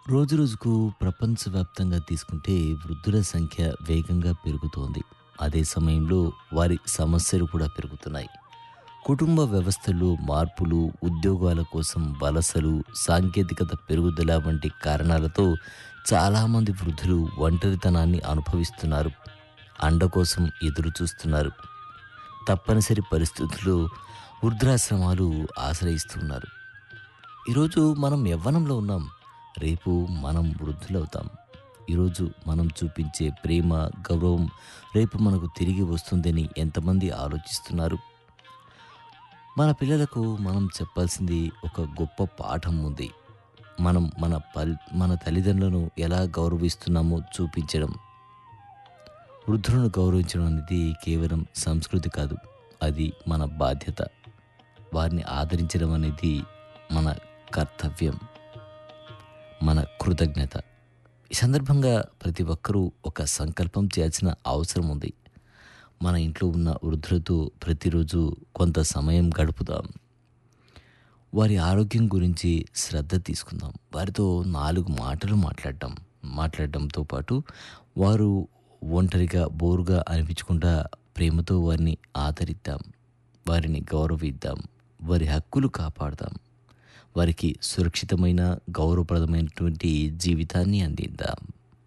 రోజురోజుకు ప్రపంచవ్యాప్తంగా తీసుకుంటే వృద్ధుల సంఖ్య వేగంగా పెరుగుతోంది అదే సమయంలో వారి సమస్యలు కూడా పెరుగుతున్నాయి కుటుంబ వ్యవస్థలో మార్పులు ఉద్యోగాల కోసం వలసలు సాంకేతికత పెరుగుదల వంటి కారణాలతో చాలామంది వృద్ధులు ఒంటరితనాన్ని అనుభవిస్తున్నారు అండ కోసం ఎదురు చూస్తున్నారు తప్పనిసరి పరిస్థితుల్లో వృద్ధాశ్రమాలు ఆశ్రయిస్తున్నారు ఈరోజు మనం యవ్వనంలో ఉన్నాం రేపు మనం వృద్ధులవుతాం ఈరోజు మనం చూపించే ప్రేమ గౌరవం రేపు మనకు తిరిగి వస్తుందని ఎంతమంది ఆలోచిస్తున్నారు మన పిల్లలకు మనం చెప్పాల్సింది ఒక గొప్ప పాఠం ఉంది మనం మన పల్ మన తల్లిదండ్రులను ఎలా గౌరవిస్తున్నామో చూపించడం వృద్ధులను గౌరవించడం అనేది కేవలం సంస్కృతి కాదు అది మన బాధ్యత వారిని ఆదరించడం అనేది మన కర్తవ్యం మన కృతజ్ఞత ఈ సందర్భంగా ప్రతి ఒక్కరూ ఒక సంకల్పం చేయాల్సిన అవసరం ఉంది మన ఇంట్లో ఉన్న వృద్ధులతో ప్రతిరోజు కొంత సమయం గడుపుదాం వారి ఆరోగ్యం గురించి శ్రద్ధ తీసుకుందాం వారితో నాలుగు మాటలు మాట్లాడటం మాట్లాడటంతో పాటు వారు ఒంటరిగా బోరుగా అనిపించకుండా ప్రేమతో వారిని ఆదరిద్దాం వారిని గౌరవిద్దాం వారి హక్కులు కాపాడదాం వారికి సురక్షితమైన గౌరవప్రదమైనటువంటి జీవితాన్ని అందిద్దాం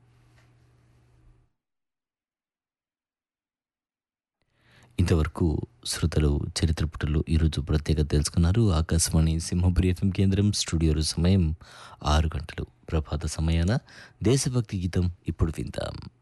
ఇంతవరకు శ్రోతలు చరిత్ర పుటలు ఈరోజు ప్రత్యేకత తెలుసుకున్నారు ఆకాశవాణి సింహపురి ఎఫ్ఎం కేంద్రం స్టూడియోలో సమయం ఆరు గంటలు ప్రభాత సమయాన దేశభక్తి గీతం ఇప్పుడు విందాం